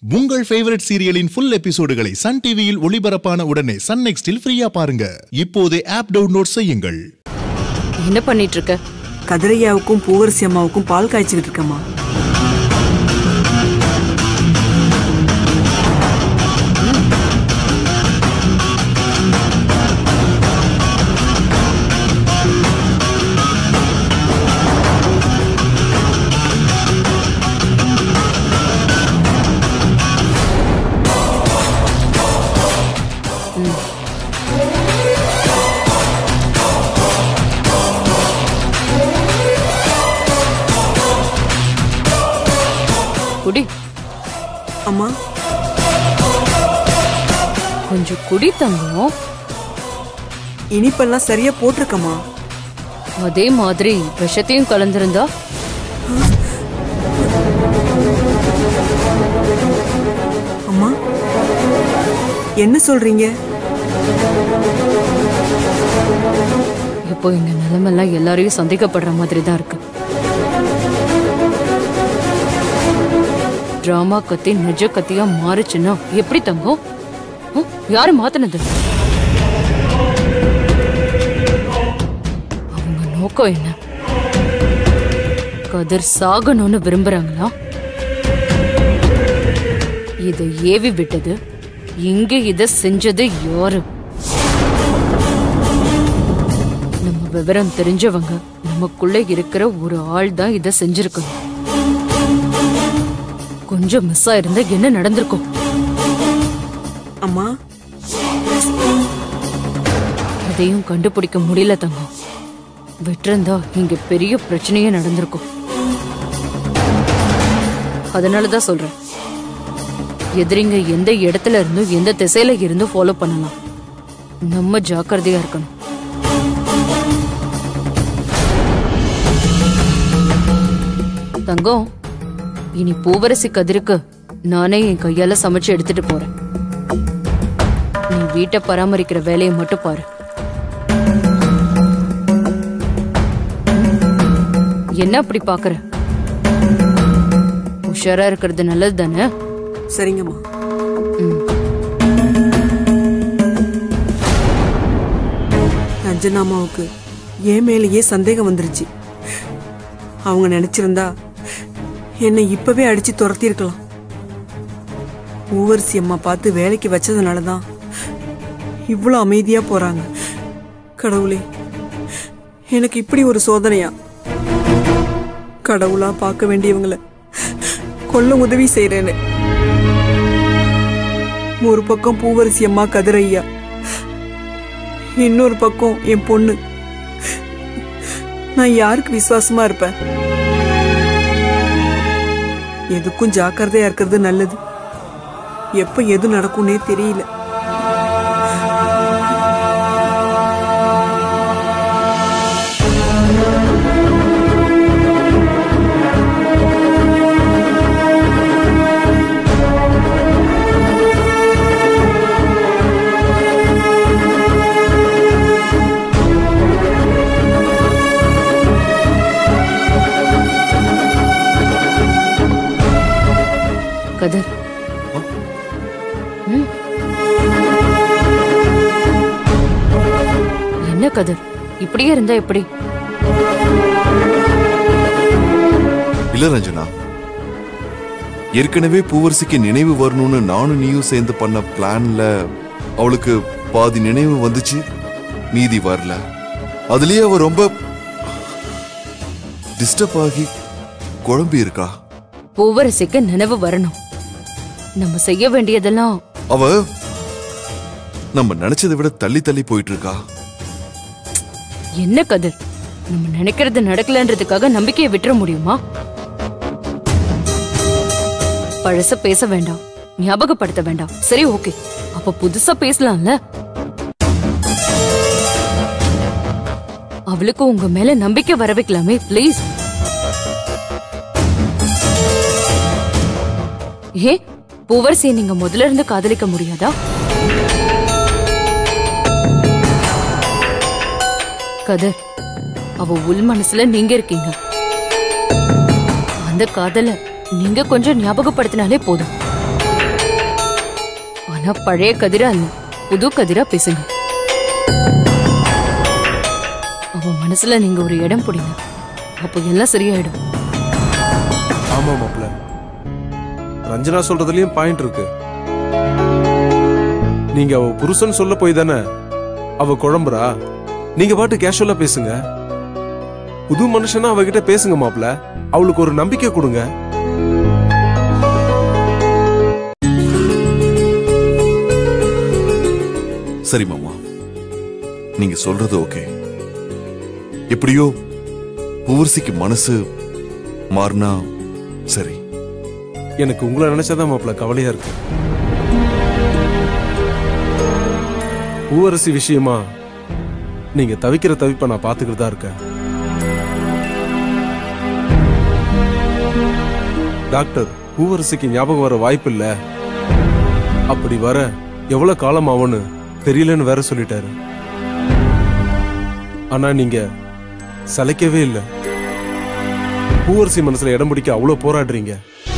உங்கள் ஃபேவரட் சீரியலின் ஃபுல் எபிசோடுகளை சன் டிவியில் ஒளிபரப்பான உடனே சன் நெக்ஸ்டில் ஃப்ரீயா பாருங்க இப்போதே ஆப் டவுன்லோட் செய்யுங்கள் என்ன பண்ணிட்டு இருக்க கதிரையாவுக்கும் பூவரசி அம்மாவுக்கும் பால் காய்ச்சிக்கிட்டு இருக்கம்மா குடி அம்மா கொஞ்சம் குடி தங்கம் இனிப்பெல்லாம் சரியா போட்டிருக்கம்மா அதே மாதிரி விஷத்தையும் கலந்திருந்தா அம்மா என்ன சொல்றீங்க இப்போ எங்க நிலைமெல்லாம் எல்லாரையும் சந்தேகப்படுற மாதிரி தான் இருக்கு டிராமா கத்தி நிஜ கத்தியா மாறுச்சுன்னா எப்படி தங்கம் ஹம்? யாரு மாத்தினது அவங்க நோக்கம் என்ன கதிர் சாகணும்னு விரும்புறாங்களா இதை ஏவி விட்டது இங்க இத செஞ்சது யாரு நம்ம விவரம் தெரிஞ்சவங்க நமக்குள்ள இருக்கிற ஒரு ஆள் தான் இத செஞ்சிருக்கணும் கொஞ்சம் மிஸ் ஆயிருந்தா என்ன நடந்திருக்கும் அம்மா அதையும் கண்டுபிடிக்க முடியல தங்கம் விட்டிருந்தா இங்க பெரிய பிரச்சனையே நடந்திருக்கும் அதனாலதான் சொல்றேன் எதிரிங்க எந்த இடத்துல இருந்தும் எந்த திசையில இருந்தும் ஃபாலோ பண்ணலாம் நம்ம ஜாக்கிரதையா இருக்கணும் தங்கம் இனி பூவரசி கதிருக்கு நானே என் கையால சமைச்சு எடுத்துட்டு போறேன் நீ வீட்டை பராமரிக்கிற வேலையை மட்டும் பாரு என்ன அப்படி பாக்குற உஷாரா இருக்கிறது நல்லது தானே சரிங்கம்மா அஞ்சனாமாவுக்கு என் மேலேயே சந்தேகம் வந்துருச்சு அவங்க நினைச்சிருந்தா என்னை இப்பவே அடிச்சு துரத்தியிருக்கலாம் பூவரசி அம்மா பார்த்து வேலைக்கு வச்சதுனால தான் இவ்வளோ அமைதியா போறாங்க கடவுளே எனக்கு இப்படி ஒரு சோதனையா கடவுளா பார்க்க வேண்டியவங்கள கொல்ல உதவி செய்றேன்னு ஒரு பக்கம் பூவரசி அம்மா கதிரையா இன்னொரு பக்கம் என் பொண்ணு நான் யாருக்கு விசுவாசமா இருப்பேன் எதுக்கும் ஜாக்கிரதையா இருக்கிறது நல்லது எப்ப எது நடக்கும்னே தெரியல கதிர் ம்? என்ன கதிர் இப்படியே இருந்தா எப்படி இல்ல ரஞ்சனா ஏற்கனவே பூவரசிக்கு நினைவு வரணும்னு நானும் நீயும் சேர்ந்து பண்ண பிளான்ல அவளுக்கு பாதி நினைவு வந்துச்சு மீதி வரல அதுலயே அவ ரொம்ப டிஸ்டர்ப் ஆகி குழம்பி இருக்கா பூவரசிக்கு நினைவு வரணும் நம்ம செய்ய வேண்டியதெல்லாம் அவ நம்ம நினைச்சதை விட தள்ளி தள்ளி போயிட்டு இருக்கா என்ன கதிர் நம்ம நினைக்கிறது நடக்கலன்றதுக்காக நம்பிக்கையை விட்டுற முடியுமா பழச பேச வேண்டாம் ஞாபகப்படுத்த வேண்டாம் சரி ஓகே அப்ப புதுசா பேசலாம்ல அவளுக்கு உங்க மேல நம்பிக்கை வர வைக்கலாமே ப்ளீஸ் ஏ பூவரசியை நீங்க முதல்ல இருந்து காதலிக்க முடியாதா கதர் அவ உள் மனசுல நீங்க இருக்கீங்க அந்த காதல நீங்க கொஞ்சம் ஞாபகப்படுத்தினாலே போதும் ஆனா பழைய கதிரா இல்ல புது கதிரா பேசுங்க அவன் மனசுல நீங்க ஒரு இடம் பிடிங்க அப்போ எல்லாம் சரியாயிடும் ஆமா மாப்ள ரஞ்சனா சொல்றதுலயும் பாயிண்ட் இருக்கு நீங்க அவ புருஷன் சொல்ல போய் தானே அவ குழம்புறா நீங்க பாட்டு கேஷுவலா பேசுங்க புது மனுஷனா அவகிட்ட பேசுங்க மாப்ள அவளுக்கு ஒரு நம்பிக்கை கொடுங்க சரி மாமா நீங்க சொல்றது ஓகே எப்படியோ பூவரசிக்கு மனசு மாறினா சரி எனக்கு உங்களை நினைச்சாதான் மாப்ள கவலையா இருக்கு பூவரசி விஷயமா நீங்க தவிக்கிற தவிப்பை நான் பாத்துக்கிட்டு தான் இருக்கேன் டாக்டர் பூவரசிக்கு ஞாபகம் வர வாய்ப்பு இல்ல அப்படி வர எவ்வளவு காலம் ஆகும்னு தெரியலன்னு வேற சொல்லிட்டாரு ஆனா நீங்க சளைக்கவே இல்ல பூவரசி மனசுல இடம் பிடிக்க அவ்வளவு போராடுறீங்க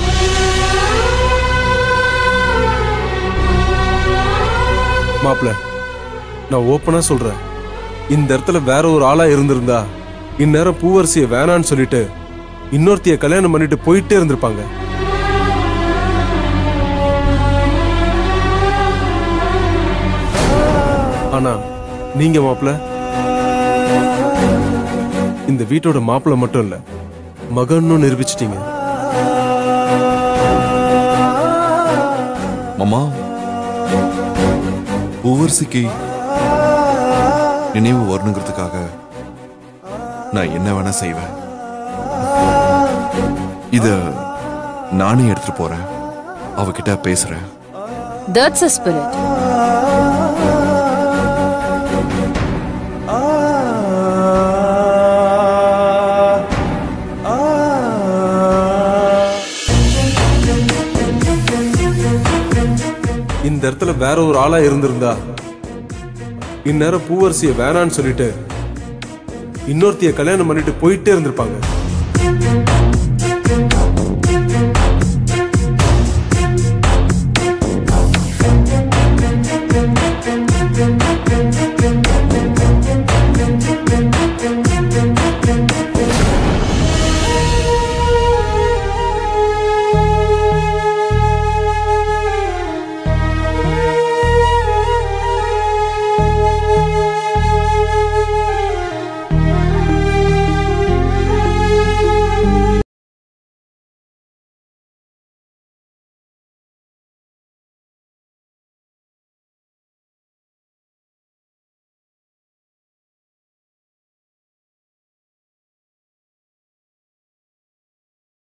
மாப்ள நான் ஓப்பனா சொல்றேன் இந்த இடத்துல வேற ஒரு ஆளா இருந்திருந்தா இந்நேரம் பூவரசிய வேணான்னு சொல்லிட்டு இன்னொருத்திய கல்யாணம் பண்ணிட்டு போயிட்டே இருந்திருப்பாங்க ஆனா நீங்க மாப்ள இந்த வீட்டோட மாப்பிள்ள மட்டும் இல்ல மகன்னு நிரூபிச்சிட்டீங்க மாமா பூவரசிக்கு நினைவு வரணுங்கிறதுக்காக நான் என்ன வேணா செய்வேன் இத நானே எடுத்துட்டு போறேன் அவகிட்ட பேசுறேன் தட்ஸ் அ ஸ்பிரிட் இந்த இடத்துல வேற ஒரு ஆளா இருந்திருந்தா இந்நேரம் பூவரசிய வேணான்னு சொல்லிட்டு இன்னொருத்திய கல்யாணம் பண்ணிட்டு போயிட்டே இருந்திருப்பாங்க